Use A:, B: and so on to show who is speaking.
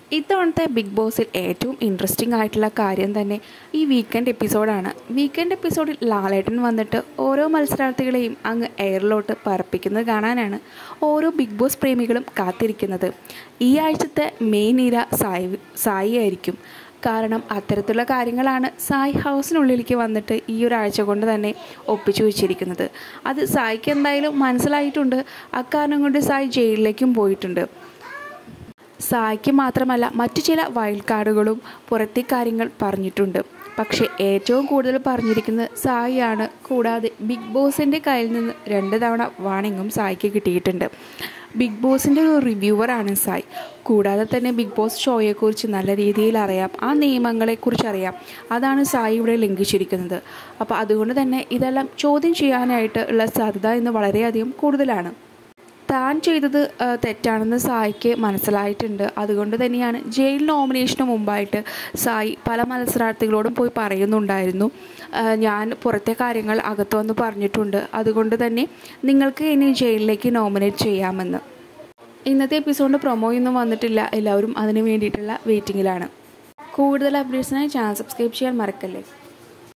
A: ഇത്തവണത്തെ ബിഗ് ബോസിൽ ഏറ്റവും ഇൻട്രസ്റ്റിംഗ് ആയിട്ടുള്ള കാര്യം തന്നെ ഈ വീക്കെൻഡ് എപ്പിസോഡാണ് വീക്കെൻഡ് എപ്പിസോഡിൽ ലാലേട്ടൻ വന്നിട്ട് ഓരോ മത്സരാർത്ഥികളെയും അങ്ങ് എയറിലോട്ട് പറപ്പിക്കുന്നത് കാണാനാണ് ഓരോ ബിഗ് ബോസ് പ്രേമികളും കാത്തിരിക്കുന്നത് ഈ ആഴ്ചത്തെ മെയിൻ ഇര സായി സായി ആയിരിക്കും കാരണം അത്തരത്തിലുള്ള കാര്യങ്ങളാണ് സായി ഹൗസിനുള്ളിലേക്ക് വന്നിട്ട് ഈ ഒരു ആഴ്ച കൊണ്ട് തന്നെ ഒപ്പിച്ചു വെച്ചിരിക്കുന്നത് അത് സായിക്ക് എന്തായാലും മനസ്സിലായിട്ടുണ്ട് അക്കാരണം കൊണ്ട് സായി ജയിലിലേക്കും പോയിട്ടുണ്ട് സായിക്ക് മാത്രമല്ല മറ്റു ചില വൈൽഡ് കാർഡുകളും പുറത്തെ കാര്യങ്ങൾ പറഞ്ഞിട്ടുണ്ട് പക്ഷേ ഏറ്റവും കൂടുതൽ പറഞ്ഞിരിക്കുന്നത് സായിയാണ് കൂടാതെ ബിഗ് ബോസിൻ്റെ കയ്യിൽ നിന്ന് രണ്ട് തവണ വാണിങ്ങും സായിക്ക് കിട്ടിയിട്ടുണ്ട് ബിഗ് ബോസിൻ്റെ ഒരു റിവ്യൂവറാണ് സായ് കൂടാതെ തന്നെ ബിഗ് ബോസ് ഷോയെക്കുറിച്ച് നല്ല രീതിയിൽ അറിയാം ആ നിയമങ്ങളെക്കുറിച്ച് അറിയാം അതാണ് സായി ഇവിടെ ലംഘിച്ചിരിക്കുന്നത് അപ്പോൾ അതുകൊണ്ട് തന്നെ ഇതെല്ലാം ചോദ്യം ചെയ്യാനായിട്ട് ഉള്ള സാധ്യത ഇന്ന് വളരെയധികം കൂടുതലാണ് താൻ ചെയ്തത് ആ, തെറ്റാണെന്ന് സായിക്ക് മനസ്സിലായിട്ടുണ്ട് അതുകൊണ്ട് തന്നെയാണ് ജയിൽ നോമിനേഷന് മുമ്പായിട്ട് സായി പല മത്സരാർത്ഥികളോടും പോയി പറയുന്നുണ്ടായിരുന്നു ആ, ഞാൻ പുറത്തെ കാര്യങ്ങൾ അകത്തു വന്ന് പറഞ്ഞിട്ടുണ്ട് അതുകൊണ്ട് തന്നെ നിങ്ങൾക്ക് ഇനി ജയിലിലേക്ക് നോമിനേറ്റ് ചെയ്യാമെന്ന് ഇന്നത്തെ എപ്പിസോഡിൻ്റെ പ്രൊമോയൊന്നും വന്നിട്ടില്ല എല്ലാവരും അതിന് വേണ്ടിയിട്ടുള്ള വെയിറ്റിങ്ങിലാണ് കൂടുതൽ അപ്ഡേറ്റ്സിനായി ചാനൽ സബ്സ്ക്രൈബ് ചെയ്യാൻ മറക്കല്ലേ